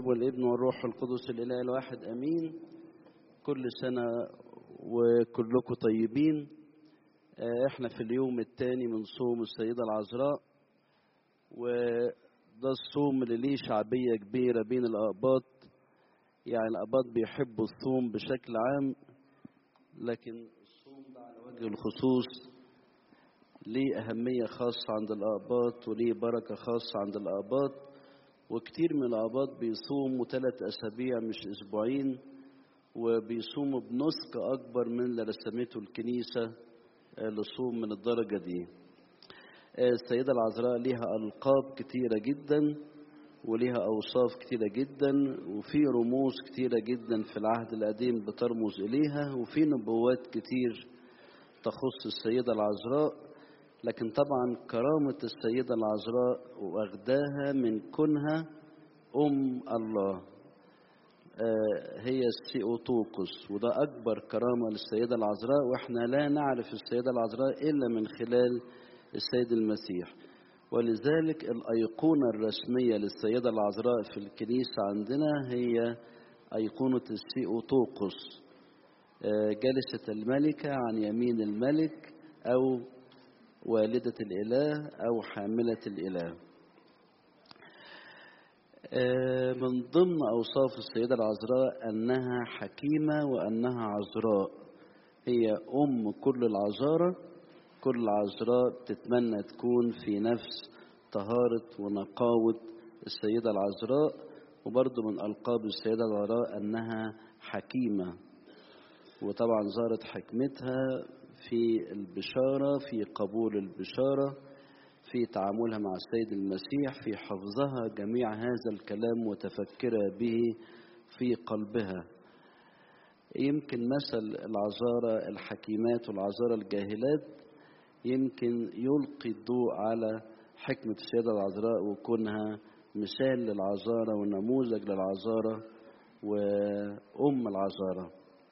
الاب والابن والروح القدس الاله الواحد امين كل سنه وكلكم طيبين آه، احنا في اليوم الثاني من صوم السيده العذراء وده الصوم اللي ليه شعبيه كبيره بين الاباط يعني الاباط بيحبوا الصوم بشكل عام لكن الصوم ده على وجه الخصوص ليه أهمية خاصة عند الآباط وليه بركة خاصة عند الآباط وكتير من الآباط بيصوموا ثلاث أسابيع مش أسبوعين وبيصوموا بنسك أكبر من اللي رسمته الكنيسة آه، لصوم من الدرجة دي آه، السيدة العذراء ليها ألقاب كتيرة جدا وليها أوصاف كتيرة جدا وفي رموز كتيرة جدا في العهد القديم بترمز إليها وفي نبوات كتير تخص السيدة العذراء لكن طبعا كرامة السيدة العذراء واخداها من كونها أم الله آه، هي السيوتوكس وده أكبر كرامة للسيدة العذراء وإحنا لا نعرف السيدة العذراء إلا من خلال السيد المسيح ولذلك الأيقونة الرسمية للسيدة العذراء في الكنيسة عندنا هي أيقونة السيوتوكس آه، جلسة الملكة عن يمين الملك أو والدة الإله أو حاملة الإله آه، من ضمن أوصاف السيدة العذراء أنها حكيمة وأنها عذراء هي أم كل العذارى كل عذراء تتمنى تكون في نفس طهارة ونقاوة السيدة العذراء وبرضه من ألقاب السيدة العذراء أنها حكيمة وطبعا ظهرت حكمتها في البشارة في قبول البشارة في تعاملها مع السيد المسيح في حفظها جميع هذا الكلام وتفكرها به في قلبها يمكن مثل العذارى الحكيمات والعذارى الجاهلات يمكن يلقي الضوء على حكمة السيدة العذراء وكونها مثال للعذارى ونموذج للعذارى وأم العذارى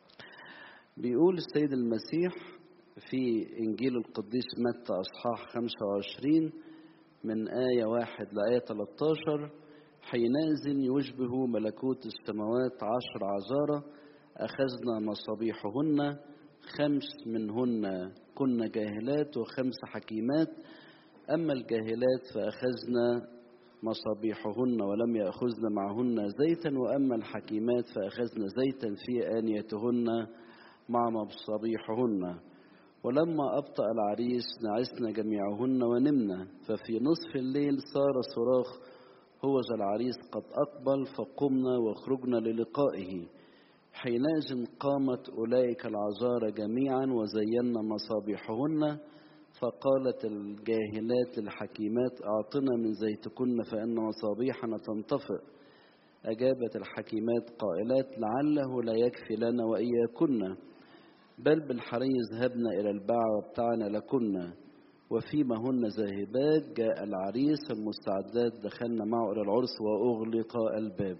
بيقول السيد المسيح في إنجيل القديس متى أصحاح 25 من آية واحد لآية 13 حينئذ يشبه ملكوت السماوات عشر عذارى أخذنا مصابيحهن خمس منهن كن جاهلات وخمس حكيمات أما الجاهلات فأخذنا مصابيحهن ولم يأخذن معهن زيتا وأما الحكيمات فأخذن زيتا في آنيتهن مع مصابيحهن ولما أبطأ العريس نعسنا جميعهن ونمنا ففي نصف الليل صار صراخ هو ذا العريس قد أقبل فقمنا وخرجنا للقائه حينئذ قامت أولئك العذارى جميعا وزينا مصابيحهن فقالت الجاهلات للحكيمات أعطنا من زيتكن فإن مصابيحنا تنطفئ أجابت الحكيمات قائلات لعله لا يكفي لنا وإياكن بل بالحري ذهبنا إلى الباع وابتعنا لكنا وفيما هن ذاهبات جاء العريس المستعدات دخلنا معه إلى العرس وأغلق الباب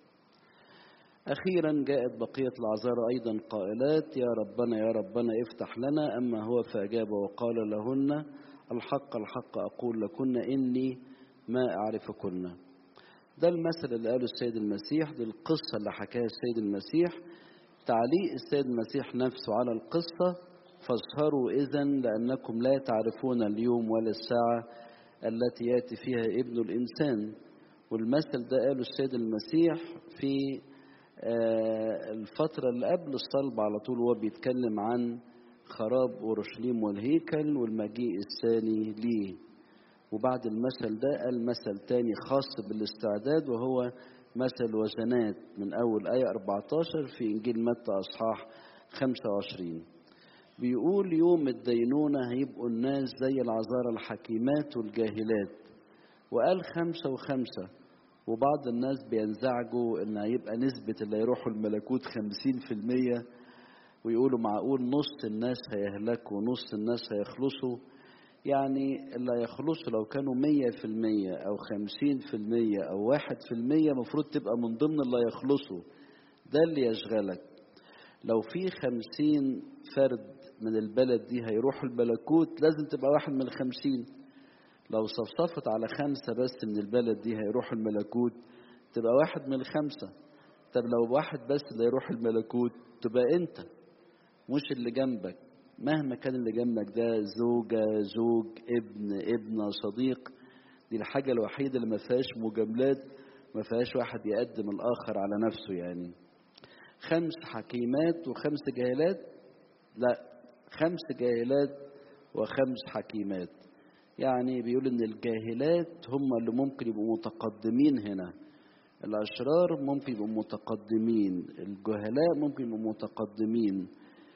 أخيرا جاءت بقية العذارى أيضا قائلات يا ربنا يا ربنا افتح لنا أما هو فأجاب وقال لهن الحق الحق أقول لكن إني ما أعرفكن ده المثل اللي قاله السيد المسيح دي القصة اللي حكاها السيد المسيح تعليق السيد المسيح نفسه على القصة فاسهروا إذا لأنكم لا تعرفون اليوم ولا الساعة التي يأتي فيها ابن الإنسان والمثل ده قاله السيد المسيح في آه، الفترة اللي قبل الصلب على طول وهو بيتكلم عن خراب أورشليم والهيكل والمجيء الثاني ليه وبعد المثل ده قال مثل تاني خاص بالاستعداد وهو مثل وزنات من أول آية 14 في إنجيل متى أصحاح 25 بيقول يوم الدينونة هيبقوا الناس زي العذارى الحكيمات والجاهلات وقال خمسة وخمسة وبعض الناس بينزعجوا ان هيبقى نسبة اللي هيروحوا الملكوت خمسين في المية ويقولوا معقول نص الناس هيهلكوا ونص الناس هيخلصوا يعني اللي هيخلصوا لو كانوا مية في المية أو خمسين في المية أو واحد في المية مفروض تبقى من ضمن اللي هيخلصوا ده اللي يشغلك لو في خمسين فرد من البلد دي هيروحوا الملكوت لازم تبقى واحد من الخمسين لو صفصفت على خمسة بس من البلد دي هيروحوا الملكوت تبقى واحد من الخمسة طب لو واحد بس اللي يروح الملكوت تبقى انت مش اللي جنبك مهما كان اللي جنبك ده زوجة زوج ابن ابنة صديق دي الحاجة الوحيدة اللي ما فيهاش مجاملات ما فيهاش واحد يقدم الآخر على نفسه يعني خمس حكيمات وخمس جاهلات لا خمس جاهلات وخمس حكيمات يعني بيقول ان الجاهلات هم اللي ممكن يبقوا متقدمين هنا الاشرار ممكن يبقوا متقدمين الجهلاء ممكن يبقوا متقدمين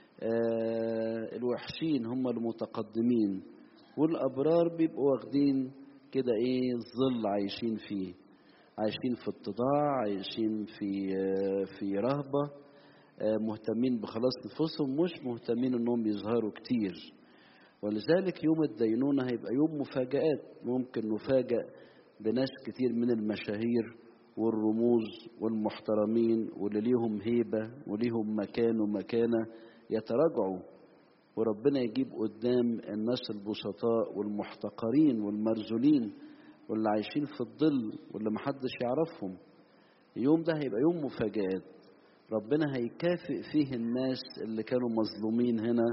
آه الوحشين هم المتقدمين والابرار بيبقوا واخدين كده ايه ظل عايشين فيه عايشين في اتضاع عايشين في آه في رهبه آه مهتمين بخلاص نفوسهم مش مهتمين انهم يظهروا كتير ولذلك يوم الدينونة هيبقى يوم مفاجآت ممكن نفاجأ بناس كتير من المشاهير والرموز والمحترمين واللي ليهم هيبة وليهم مكان ومكانة يتراجعوا وربنا يجيب قدام الناس البسطاء والمحتقرين والمرزولين واللي عايشين في الظل واللي محدش يعرفهم اليوم ده هيبقى يوم مفاجآت ربنا هيكافئ فيه الناس اللي كانوا مظلومين هنا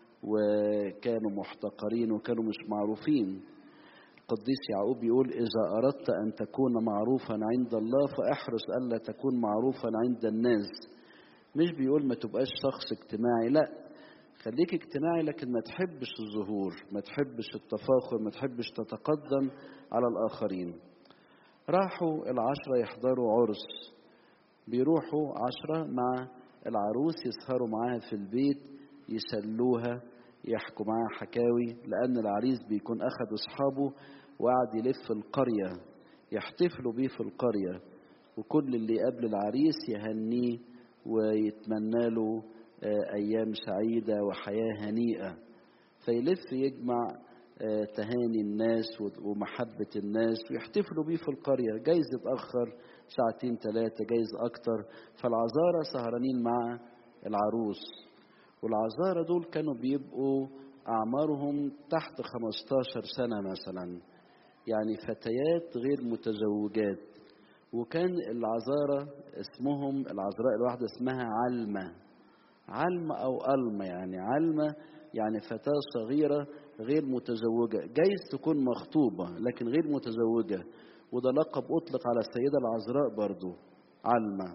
وكانوا محتقرين وكانوا مش معروفين القديس يعقوب يقول إذا أردت أن تكون معروفا عند الله فاحرص ألا تكون معروفا عند الناس مش بيقول ما تبقاش شخص اجتماعي لا خليك اجتماعي لكن ما تحبش الظهور ما تحبش التفاخر ما تحبش تتقدم على الآخرين راحوا العشرة يحضروا عرس بيروحوا عشرة مع العروس يسهروا معاها في البيت يسلوها يحكوا معاها حكاوي لأن العريس بيكون أخذ أصحابه وقعد يلف القرية يحتفلوا بيه في القرية وكل اللي يقابل العريس يهنيه ويتمنى له أيام سعيدة وحياة هنيئة فيلف يجمع تهاني الناس ومحبة الناس ويحتفلوا بيه في القرية جايز يتأخر ساعتين ثلاثة جايز أكتر فالعذارى سهرانين مع العروس والعذارى دول كانوا بيبقوا أعمارهم تحت 15 سنة مثلا يعني فتيات غير متزوجات وكان العذارى اسمهم العذراء الواحدة اسمها علمة علمة أو ألمة يعني علمة يعني فتاة صغيرة غير متزوجة جايز تكون مخطوبة لكن غير متزوجة وده لقب أطلق على السيدة العذراء برضو علمة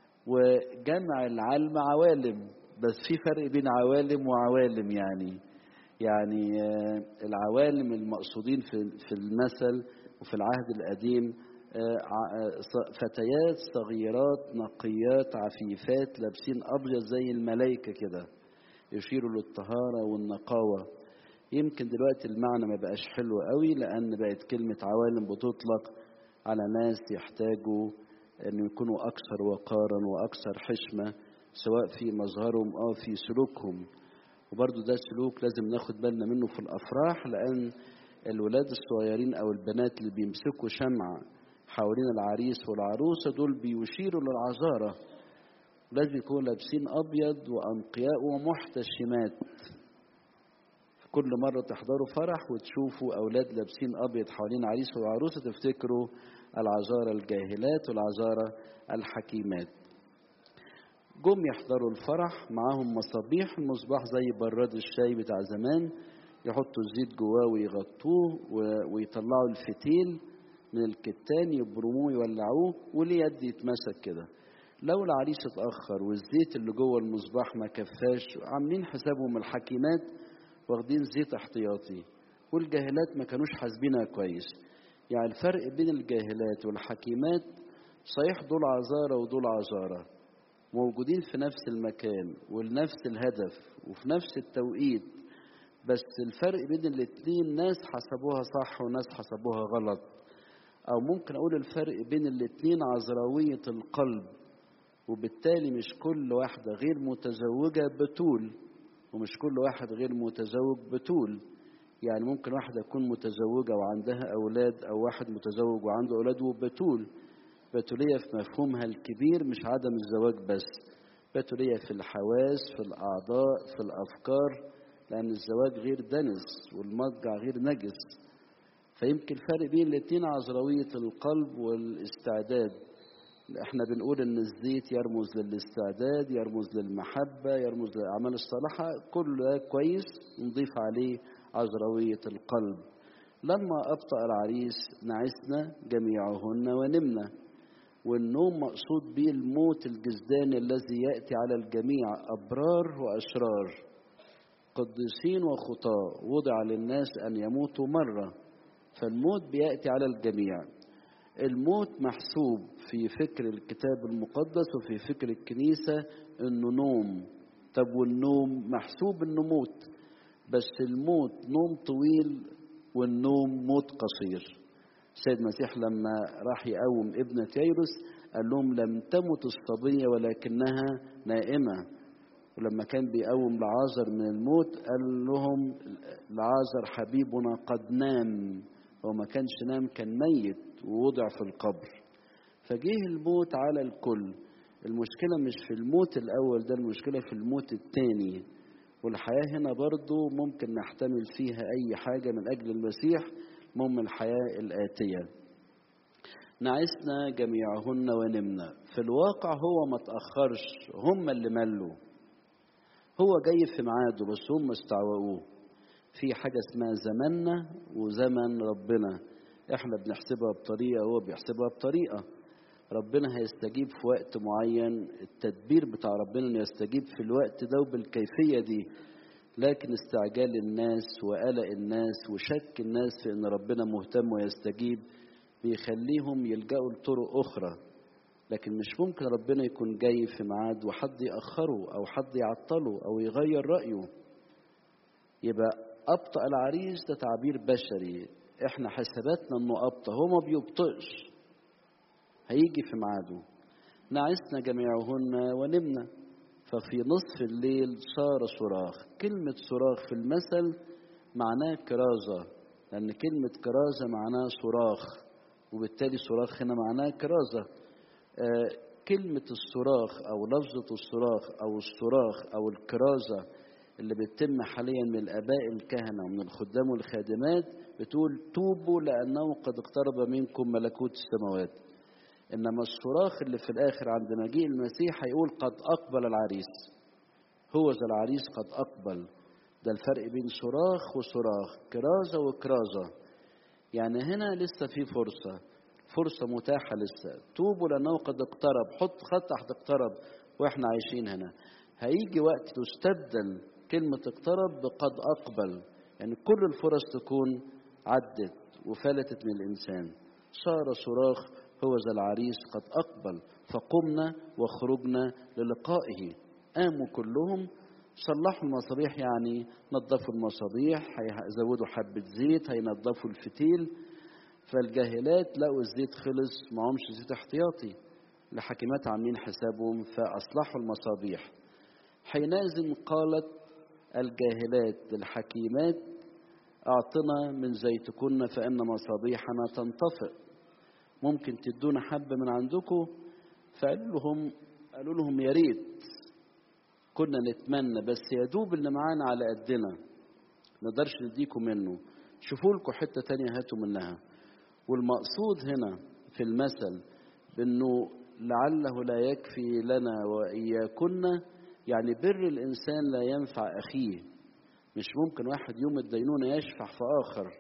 وجمع العلم عوالم بس في فرق بين عوالم وعوالم يعني يعني العوالم المقصودين في في المثل وفي العهد القديم فتيات صغيرات نقيات عفيفات لابسين ابيض زي الملائكه كده يشيروا للطهاره والنقاوه يمكن دلوقتي المعنى ما بقاش حلو قوي لان بقت كلمه عوالم بتطلق على ناس يحتاجوا ان يكونوا اكثر وقارا واكثر حشمه سواء في مظهرهم او في سلوكهم وبرضو ده سلوك لازم ناخد بالنا منه في الافراح لان الولاد الصغيرين او البنات اللي بيمسكوا شمع حوالين العريس والعروسه دول بيشيروا للعذاره لازم يكونوا لابسين ابيض وانقياء ومحتشمات كل مرة تحضروا فرح وتشوفوا أولاد لابسين أبيض حوالين عريس وعروسة تفتكروا العذارى الجاهلات والعذارى الحكيمات جم يحضروا الفرح معاهم مصابيح المصباح زي براد الشاي بتاع زمان يحطوا الزيت جواه ويغطوه ويطلعوا الفتيل من الكتان يبرموه يولعوه واليد يتمسك كده لو العريس اتأخر والزيت اللي جوه المصباح ما كفاش عاملين حسابهم الحكيمات واخدين زيت احتياطي والجاهلات ما كانوش حاسبينها كويس يعني الفرق بين الجاهلات والحكيمات صحيح دول عذارى ودول عذارى موجودين في نفس المكان ولنفس الهدف وفي نفس التوقيت بس الفرق بين الاتنين ناس حسبوها صح وناس حسبوها غلط او ممكن اقول الفرق بين الاتنين عذراوية القلب وبالتالي مش كل واحدة غير متزوجة بتول ومش كل واحد غير متزوج بتول يعني ممكن واحدة تكون متزوجة وعندها أولاد أو واحد متزوج وعنده أولاد وبتول بتولية في مفهومها الكبير مش عدم الزواج بس بتولية في الحواس في الأعضاء في الأفكار لأن الزواج غير دنس والمضجع غير نجس فيمكن الفرق بين الاتنين عذراوية القلب والاستعداد احنا بنقول ان الزيت يرمز للاستعداد يرمز للمحبة يرمز للأعمال الصالحة كل ده كويس نضيف عليه عذروية القلب لما أبطأ العريس نعسنا جميعهن ونمنا والنوم مقصود به الموت الجزداني الذي يأتي على الجميع أبرار وأشرار قديسين وخطاة وضع للناس أن يموتوا مرة فالموت بيأتي على الجميع الموت محسوب في فكر الكتاب المقدس وفي فكر الكنيسة انه نوم طب والنوم محسوب انه موت بس الموت نوم طويل والنوم موت قصير السيد المسيح لما راح يقوم ابنة ييروس قال لهم لم تمت الصبية ولكنها نائمة ولما كان بيقوم لعازر من الموت قال لهم لعازر حبيبنا قد نام هو ما كانش نام كان ميت ووضع في القبر فجه الموت على الكل المشكلة مش في الموت الأول ده المشكلة في الموت الثاني والحياة هنا برضو ممكن نحتمل فيها أي حاجة من أجل المسيح المهم الحياة الآتية نعسنا جميعهن ونمنا في الواقع هو ما تأخرش هم اللي ملوا هو جاي في ميعاده بس هم استعوقوه في حاجة اسمها زماننا وزمن ربنا احنا بنحسبها بطريقة هو بيحسبها بطريقة ربنا هيستجيب في وقت معين التدبير بتاع ربنا انه يستجيب في الوقت ده وبالكيفية دي لكن استعجال الناس وقلق الناس وشك الناس في ان ربنا مهتم ويستجيب بيخليهم يلجأوا لطرق أخرى لكن مش ممكن ربنا يكون جاي في ميعاد وحد يأخره أو حد يعطله أو يغير رأيه يبقى أبطأ العريس ده تعبير بشري احنا حساباتنا انه أبطأ هو ما بيبطئش هيجي في ميعاده نعسنا جميعهن ونمنا ففي نصف الليل صار صراخ كلمة صراخ في المثل معناه كرازة لأن كلمة كرازة معناها صراخ وبالتالي صراخ هنا معناها كرازة آه كلمة الصراخ أو لفظة الصراخ أو الصراخ أو الكرازة اللي بتتم حاليا من الآباء الكهنة ومن الخدام والخادمات بتقول توبوا لأنه قد اقترب منكم ملكوت السماوات إنما الصراخ اللي في الآخر عند مجيء المسيح هيقول قد أقبل العريس هو ذا العريس قد أقبل ده الفرق بين صراخ وصراخ كرازة وكرازة يعني هنا لسه في فرصة فرصة متاحة لسه توبوا لأنه قد اقترب حط خط تحت اقترب وإحنا عايشين هنا هيجي وقت تستبدل كلمة اقترب بقد أقبل يعني كل الفرص تكون عدت وفلتت من الإنسان صار صراخ هو ذا العريس قد أقبل فقمنا وخرجنا للقائه قاموا كلهم صلحوا المصابيح يعني نظفوا المصابيح هيزودوا حبة زيت هينظفوا الفتيل فالجاهلات لقوا الزيت خلص معهمش زيت احتياطي الحكيمات عاملين حسابهم فأصلحوا المصابيح حينئذ قالت الجاهلات للحكيمات أعطنا من زيتكن فإن مصابيحنا تنطفئ ممكن تدونا حبة من عندكم فقالوا لهم قالوا لهم يا ريت كنا نتمنى بس يا دوب اللي معانا على قدنا نقدرش نديكم منه شوفوا لكم حتة تانية هاتوا منها والمقصود هنا في المثل بأنه لعله لا يكفي لنا وإياكن يعني بر الإنسان لا ينفع أخيه مش ممكن واحد يوم الدينونة يشفع في آخر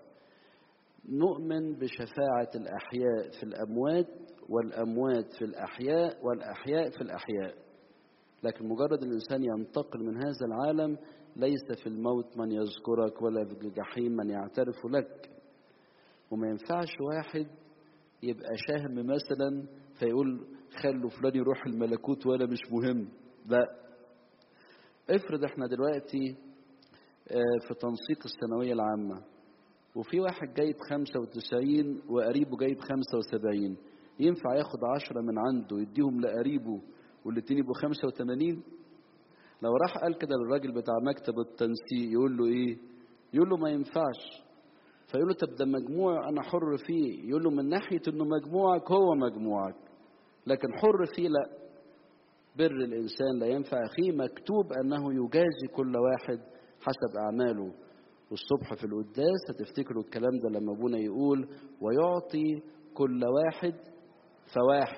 نؤمن بشفاعة الأحياء في الأموات والأموات في الأحياء والأحياء في الأحياء لكن مجرد الإنسان ينتقل من هذا العالم ليس في الموت من يذكرك ولا في الجحيم من يعترف لك وما ينفعش واحد يبقى شهم مثلا فيقول خلوا فلان يروح الملكوت ولا مش مهم لا افرض احنا دلوقتي في تنسيق الثانوية العامة وفي واحد جايب 95 وقريبه جايب 75 ينفع ياخد 10 من عنده يديهم لقريبه والاتنين يبقوا 85 لو راح قال كده للراجل بتاع مكتب التنسيق يقول له ايه يقول له ما ينفعش فيقول له طب ده مجموع انا حر فيه يقول له من ناحيه انه مجموعك هو مجموعك لكن حر فيه لا بر الانسان لا ينفع اخيه مكتوب انه يجازي كل واحد حسب اعماله والصبح في القداس هتفتكروا الكلام ده لما ابونا يقول ويعطي كل واحد فواحد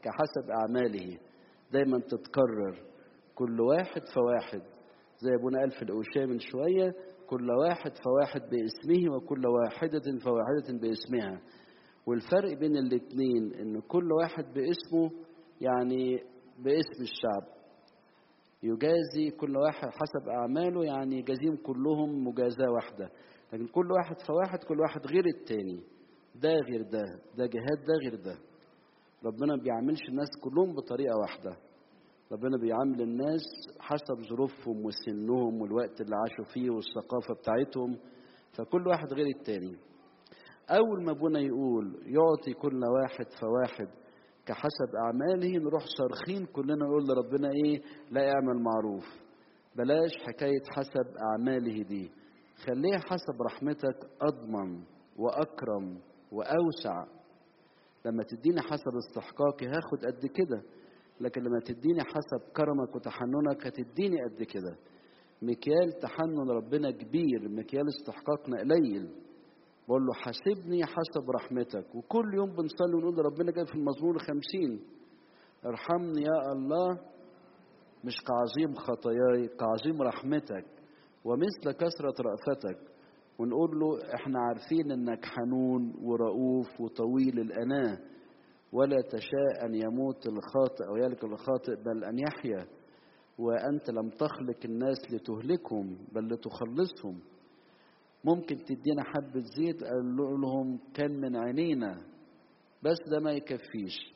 كحسب أعماله دايما تتكرر كل واحد فواحد زي ابونا قال في الأوشية من شوية كل واحد فواحد باسمه وكل واحدة فواحدة باسمها والفرق بين الاتنين ان كل واحد باسمه يعني باسم الشعب يجازي كل واحد حسب أعماله يعني يجازيهم كلهم مجازاة واحدة لكن كل واحد فواحد كل واحد غير التاني ده غير ده ده جهاد ده غير ده ربنا بيعملش الناس كلهم بطريقة واحدة ربنا بيعامل الناس حسب ظروفهم وسنهم والوقت اللي عاشوا فيه والثقافة بتاعتهم فكل واحد غير التاني أول ما أبونا يقول يعطي كل واحد فواحد كحسب أعماله نروح صارخين كلنا نقول لربنا إيه لا اعمل معروف بلاش حكاية حسب أعماله دي خليها حسب رحمتك أضمن وأكرم وأوسع لما تديني حسب استحقاقي هاخد قد كده لكن لما تديني حسب كرمك وتحننك هتديني قد كده مكيال تحنن ربنا كبير مكيال استحقاقنا قليل بقول له حاسبني حسب رحمتك وكل يوم بنصلي ونقول لربنا جاي في المزمور خمسين ارحمني يا الله مش كعظيم خطاياي كعظيم رحمتك ومثل كثرة رأفتك ونقول له احنا عارفين انك حنون ورؤوف وطويل الأناة ولا تشاء أن يموت الخاطئ أو يهلك الخاطئ بل أن يحيا وأنت لم تخلق الناس لتهلكهم بل لتخلصهم ممكن تدينا حبة زيت قال لهم كان من عينينا بس ده ما يكفيش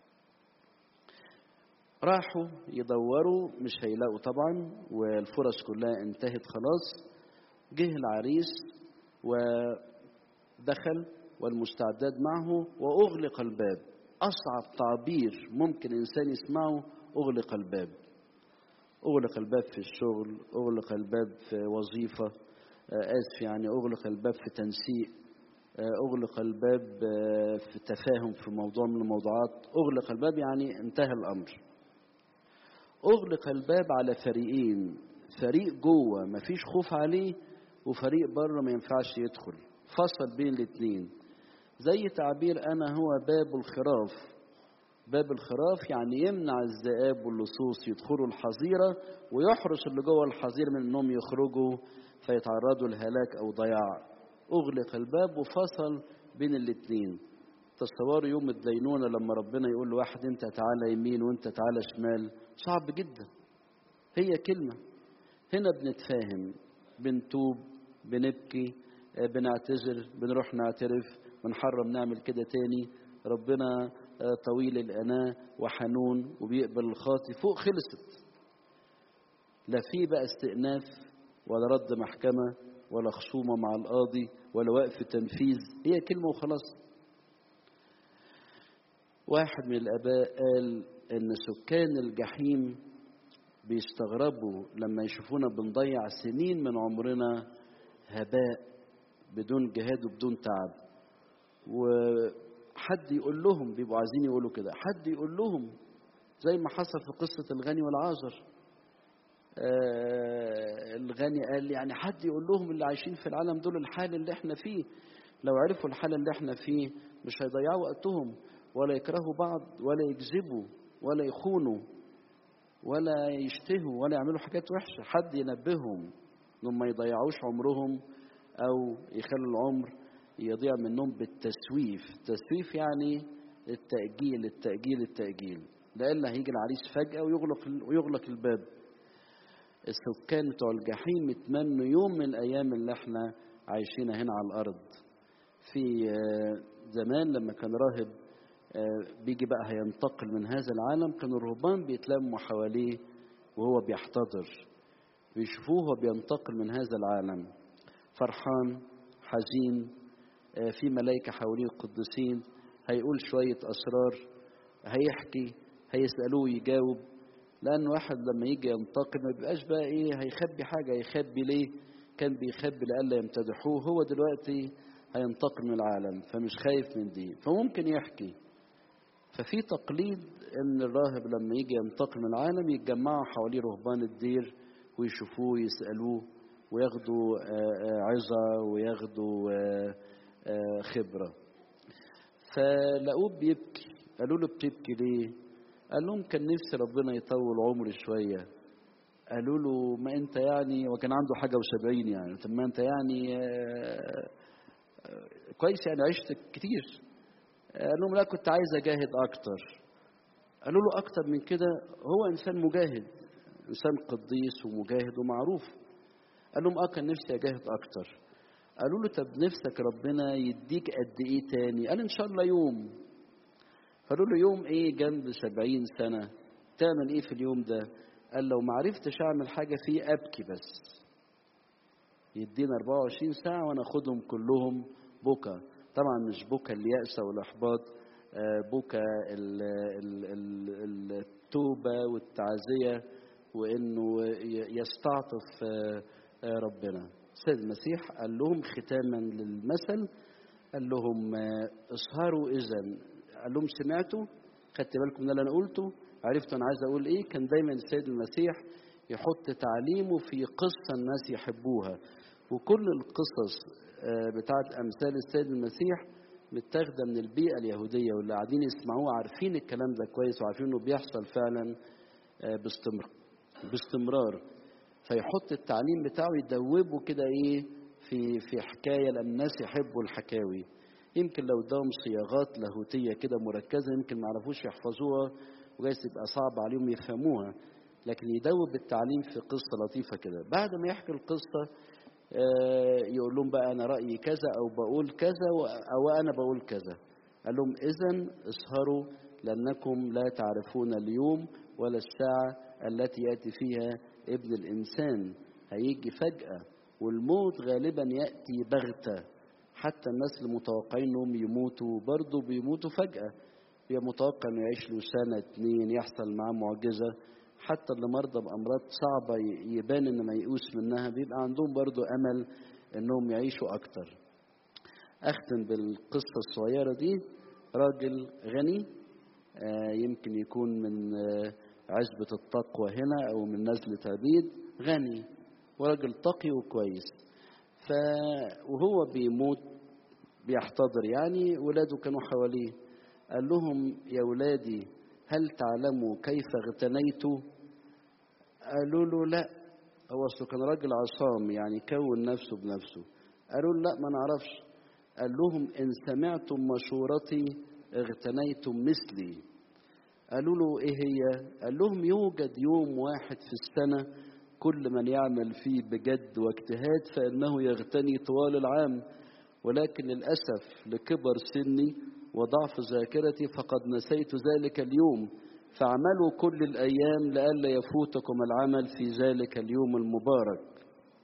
راحوا يدوروا مش هيلاقوا طبعا والفرص كلها انتهت خلاص جه العريس ودخل والمستعدات معه وأغلق الباب أصعب تعبير ممكن إنسان يسمعه أغلق الباب أغلق الباب في الشغل أغلق الباب في وظيفة آسف يعني أغلق الباب في تنسيق أغلق الباب في تفاهم في موضوع من الموضوعات أغلق الباب يعني انتهى الأمر أغلق الباب على فريقين فريق جوه مفيش خوف عليه وفريق بره ما ينفعش يدخل فصل بين الاثنين زي تعبير أنا هو باب الخراف باب الخراف يعني يمنع الذئاب واللصوص يدخلوا الحظيرة ويحرس اللي جوه الحظيرة من انهم يخرجوا فيتعرضوا لهلاك او ضياع اغلق الباب وفصل بين الاثنين تصوروا يوم الدينونة لما ربنا يقول لواحد انت تعالى يمين وانت تعالى شمال صعب جدا هي كلمة هنا بنتفاهم بنتوب بنبكي بنعتذر بنروح نعترف بنحرم نعمل كده تاني ربنا طويل الأناة وحنون وبيقبل الخاطي فوق خلصت لا في بقى استئناف ولا رد محكمة ولا خصومة مع القاضي ولا وقف تنفيذ هي كلمة وخلاص واحد من الآباء قال إن سكان الجحيم بيستغربوا لما يشوفونا بنضيع سنين من عمرنا هباء بدون جهاد وبدون تعب وحد يقول لهم بيبقوا عايزين يقولوا كده حد يقول لهم زي ما حصل في قصة الغني والعازر آه الغني قال يعني حد يقول لهم اللي عايشين في العالم دول الحال اللي احنا فيه لو عرفوا الحال اللي احنا فيه مش هيضيعوا وقتهم ولا يكرهوا بعض ولا يكذبوا ولا يخونوا ولا يشتهوا ولا يعملوا حاجات وحشة حد ينبههم انهم ما يضيعوش عمرهم او يخلوا العمر يضيع منهم بالتسويف تسويف يعني التأجيل التأجيل التأجيل لألا هيجي العريس فجأة ويغلق ويغلق الباب السكان بتوع الجحيم يتمنوا يوم من الأيام اللي احنا عايشينها هنا على الأرض في زمان لما كان راهب بيجي بقى هينتقل من هذا العالم كانوا الرهبان بيتلموا حواليه وهو بيحتضر بيشوفوه وهو بينتقل من هذا العالم فرحان حزين في ملائكة حواليه القديسين هيقول شوية أسرار هيحكي هيسألوه يجاوب لأن واحد لما يجي ينتقل ما بيبقاش بقى إيه هيخبي حاجة يخبي ليه كان بيخبي لألا يمتدحوه هو دلوقتي هينتقل من العالم فمش خايف من دي فممكن يحكي ففي تقليد ان الراهب لما يجي ينتقل من العالم يتجمعوا حواليه رهبان الدير ويشوفوه ويسألوه وياخدوا عظة وياخدوا خبرة فلقوه بيبكي قالوا له بتبكي ليه قال لهم كان نفسي ربنا يطول عمري شوية قالوا له ما انت يعني وكان عنده حاجة وسبعين يعني طب ما انت يعني آه، آه، كويس يعني عشت كتير قال لهم لا كنت عايز اجاهد اكتر قالوا له اكتر من كده هو انسان مجاهد انسان قديس ومجاهد ومعروف قال لهم اه كان نفسي اجاهد اكتر قالوا له طب نفسك ربنا يديك قد ايه تاني قال ان شاء الله يوم قالوا له يوم ايه جنب سبعين سنة تعمل ايه في اليوم ده قال لو ما عرفتش اعمل حاجة فيه ابكي بس يدينا 24 ساعة وانا اخدهم كلهم بكى طبعا مش بكى اليأس والاحباط آه، بكى ال- ال- ال- التوبة والتعزية وانه ي- يستعطف آه، آه، ربنا السيد المسيح قال لهم ختاما للمثل قال لهم آه، اسهروا اذا قال لهم سمعتوا خدت بالكم من اللي انا قلته عرفتوا انا عايز اقول ايه كان دايما السيد المسيح يحط تعليمه في قصه الناس يحبوها وكل القصص آه، بتاعت امثال السيد المسيح متاخده من البيئه اليهوديه واللي قاعدين يسمعوه عارفين الكلام ده كويس وعارفين انه بيحصل فعلا آه، باستمرار باستمرار فيحط التعليم بتاعه يدوبه كده ايه في في حكايه لان الناس يحبوا الحكاوي يمكن لو اداهم صياغات لاهوتيه كده مركزه يمكن ما يعرفوش يحفظوها وجايز تبقى صعب عليهم يفهموها لكن يدوب التعليم في قصه لطيفه كده بعد ما يحكي القصه آه، يقول لهم بقى انا رايي كذا او بقول كذا و- او انا بقول كذا قال لهم اذا اسهروا لانكم لا تعرفون اليوم ولا الساعه التي ياتي فيها ابن الانسان هيجي فجاه والموت غالبا ياتي بغته حتى الناس المتوقعين انهم يموتوا برضه بيموتوا فجاه يبقى متوقع انه يعيش له سنه اتنين يحصل معاه معجزه حتى اللي مرضى بامراض صعبه ي- يبان ان ما يئوس منها بيبقى عندهم برضه امل انهم يعيشوا اكتر اختم بالقصه الصغيره دي راجل غني آه، يمكن يكون من آه، عزبة التقوى هنا أو من نزلة عبيد غني وراجل تقي وكويس ف وهو بيموت بيحتضر يعني ولاده كانوا حواليه قال لهم يا ولادي هل تعلموا كيف اغتنيت قالوا له لا هو اصله كان راجل عصام يعني كون نفسه بنفسه قالوا له لا ما نعرفش قال لهم ان سمعتم مشورتي اغتنيتم مثلي قالوا له ايه هي قال لهم يوجد يوم واحد في السنه كل من يعمل فيه بجد واجتهاد فانه يغتني طوال العام ولكن للاسف لكبر سني وضعف ذاكرتي فقد نسيت ذلك اليوم فاعملوا كل الايام لئلا يفوتكم العمل في ذلك اليوم المبارك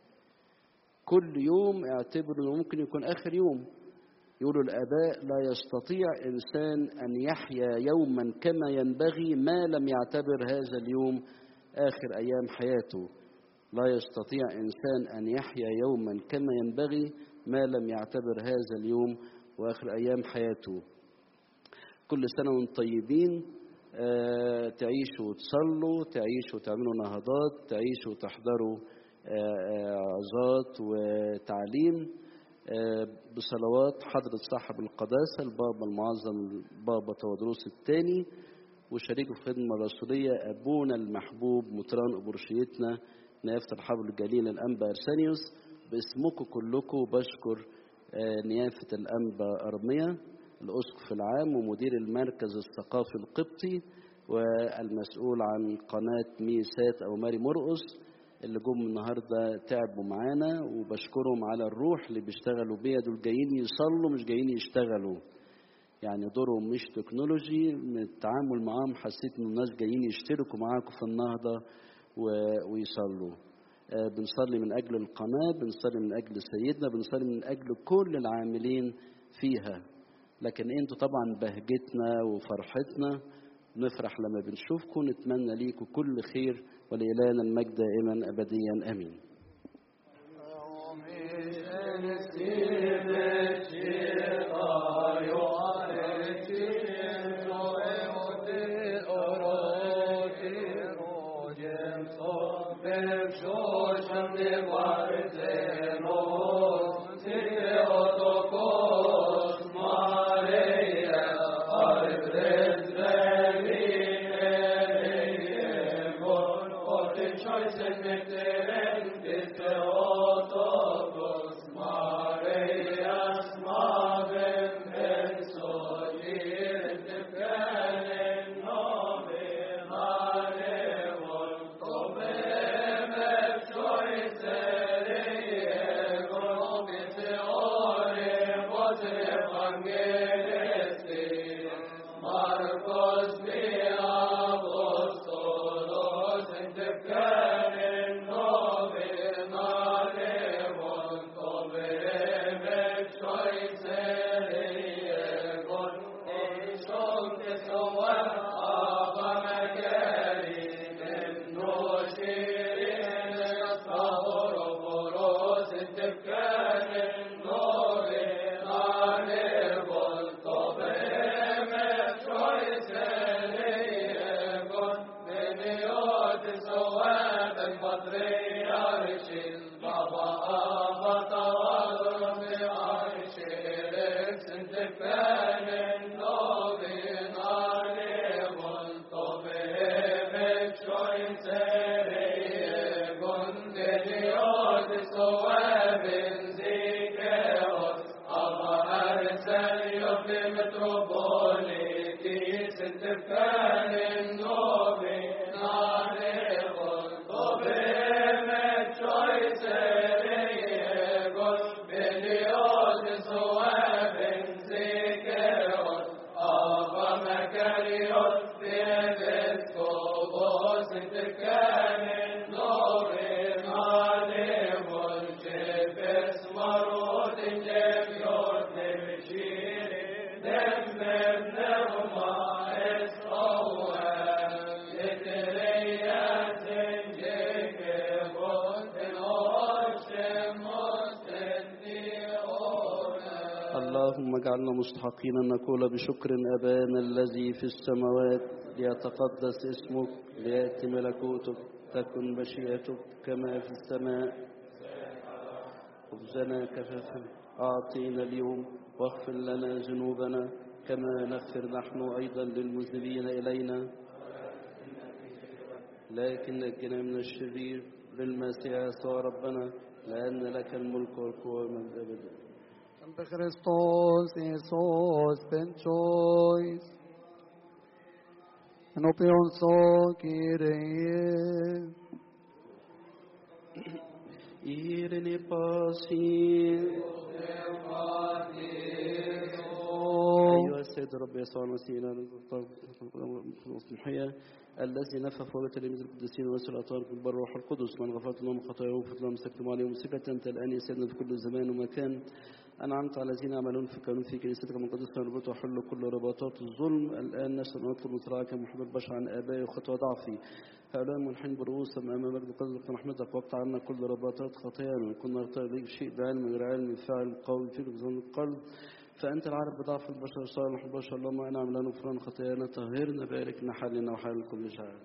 كل يوم اعتبروا انه ممكن يكون اخر يوم يقولوا الآباء لا يستطيع إنسان أن يحيا يوما كما ينبغي ما لم يعتبر هذا اليوم آخر أيام حياته لا يستطيع إنسان أن يحيا يوما كما ينبغي ما لم يعتبر هذا اليوم وآخر أيام حياته كل سنة وانتم طيبين آه، تعيشوا وتصلوا تعيشوا وتعملوا نهضات تعيشوا وتحضروا آه، آه، عظات وتعليم آه، بصلوات حضرة صاحب القداسة البابا المعظم البابا تودروس الثاني وشريكه في الخدمة الرسولية أبونا المحبوب مطران أبرشيتنا نيافة الحبل الجليل الأنبا أرسانيوس باسمكم كلكم بشكر آه، نيافة الأنبا أرمية الأسقف العام ومدير المركز الثقافي القبطي والمسؤول عن قناة ميسات أو ماري مرقس اللي جم النهارده تعبوا معانا وبشكرهم على الروح اللي بيشتغلوا بيها دول جايين يصلوا مش جايين يشتغلوا يعني دورهم مش تكنولوجي من التعامل معاهم حسيت ان الناس جايين يشتركوا معاكم في النهضه و- ويصلوا آه، بنصلي من اجل القناه بنصلي من اجل سيدنا بنصلي من اجل كل العاملين فيها لكن انتوا طبعا بهجتنا وفرحتنا نفرح لما بنشوفكم نتمنى ليكم كل خير ولإلهنا المجد دائما أبديا آمين Maria, اللهم اجعلنا مستحقين أن نقول بشكر أبانا الذي في السماوات ليتقدس اسمك ليأتي ملكوتك تكن مشيئتك كما في السماء خبزنا كفافا أعطينا اليوم واغفر لنا ذنوبنا كما نغفر نحن أيضا للمذنبين إلينا لكن نجنا من الشرير بالمسيح يسوع ربنا لأن لك الملك والقوة والمجد أبدا Ante Christos Iisus Penchois Enopion so Kyrie Irene pasi أيها السيد الرب يسوع المسيح المسيحية الذي نفى فوق تلاميذ القديسين ورسل الأطهار في البر والروح القدس من غفرت لهم خطاياهم وغفرت لهم سكتم عليهم مسكة أنت الآن يا سيدنا في كل زمان ومكان أنعمت على الذين يعملون في كانون في كنيستك المقدسة ونربط وحل كل رباطات الظلم الآن نسأل أن نطلب مصراعك محمد البشر عن آبائي وخطوة ضعفي هؤلاء منحين برؤوسهم أمام مجد قدرك ورحمتك واقطع عنا كل رباطات خطايانا وكن نرتقي إليك شيء بعلم غير علم فعل قول فيك بظن القلب فأنت العارف بضعف البشر صالح البشر اللهم أنعم لنا غفران خطايانا طهرنا باركنا حالنا وحال كل شعب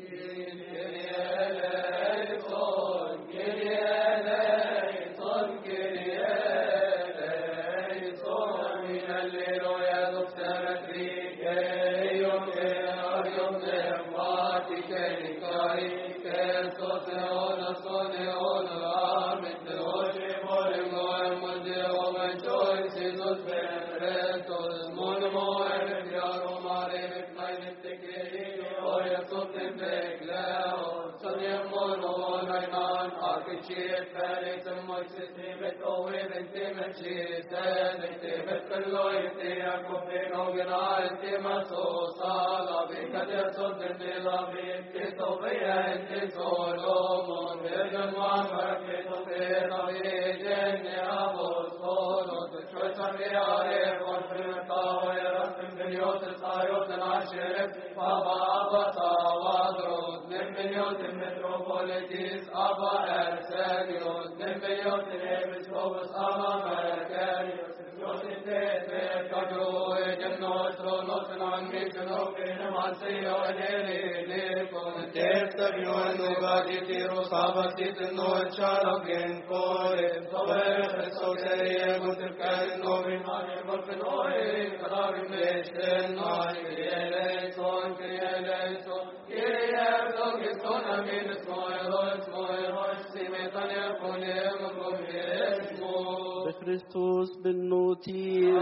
بخريستوس بالنوتين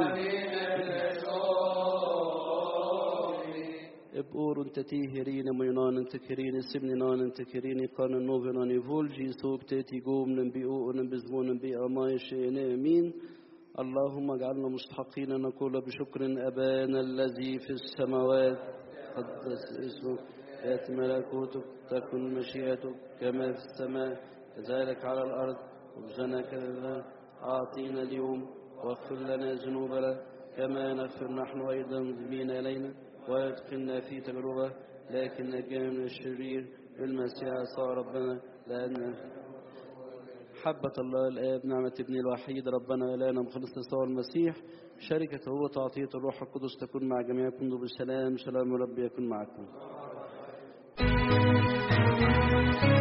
بأور تتيهرين مينان تكرين سمنان تكرين قان نوفنان فولجي سوب تاتي قوم نبيئو نبزمون نبيئ مايش امين اللهم اجعلنا مستحقين أن نقول بشكر أبانا الذي في السماوات قدس اسمك يأتي ملكوتك تكن مشيئتك كما في السماء كذلك على الأرض خبزنا كذا أعطينا اليوم واغفر لنا ذنوبنا كما نغفر نحن أيضا مذنبين إلينا ولا تدخلنا في تجربة لكن نجانا من الشرير بالمسيح يسوع ربنا لأن حبة الله الآب نعمة ابن الوحيد ربنا إلهنا مخلص يسوع المسيح شركة هو تعطية الروح القدس تكون مع جميعكم بالسلام سلام ربي يكون معكم